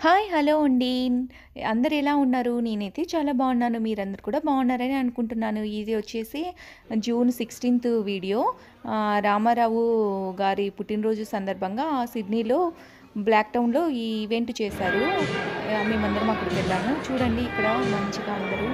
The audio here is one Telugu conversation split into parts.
హాయ్! హలో అండి. అందరూ ఎలా ఉన్నారు? నేనైతే చాలా బాగున్నాను. మీరందరూ కూడా బాగున్నారని అనుకుంటున్నాను. ఇది వచ్చేసి జూన్ 16థ్ వీడియో. ఆహ్, రామారావు గారి పుట్టినరోజు సందర్భంగా సిడ్నీలో బ్లాక్ టౌన్‌లో ఈ ఈవెంట్ చేశారు. ఆహ్, మేమందరం అక్కడికి వెళ్ళాము. చూడండి ఇక్కడ మంచిగా అందరూ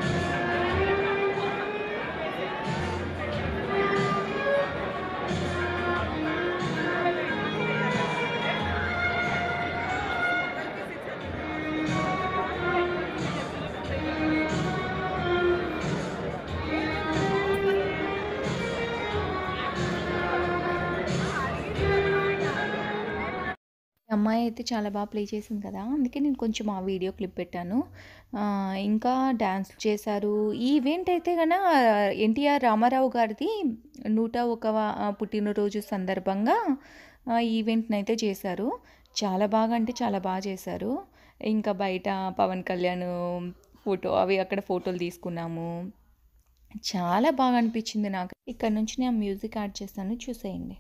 ఈ అమ్మాయి అయితే చాలా బాగా ప్లే చేసింది కదా! అందుకే నేను కొంచెం ఆ వీడియో క్లిప్ పెట్టాను. ఆహ్, ఇంకా డాన్స్ చేశారు. ఈ ఈవెంట్ అయితే గన ఎన్టీఆర్ రామారావు గారిది 101వ పుట్టినరోజు సందర్భంగా ఆహ్, ఈ ఈవెంట్‌నైతే చేశారు. చాలా బాగా అంటే చాలా బాగా చేశారు. ఇంకా బయట పవన్ కళ్యాణ్ ఫోటో అవి అక్కడ ఫోటోలు తీసుకున్నాము. చాలా బాగా అనిపించింది నాకు. ఇక్కడ నుంచి నేను మ్యూజిక్ యాడ్ చేస్తాను చూసేయండి.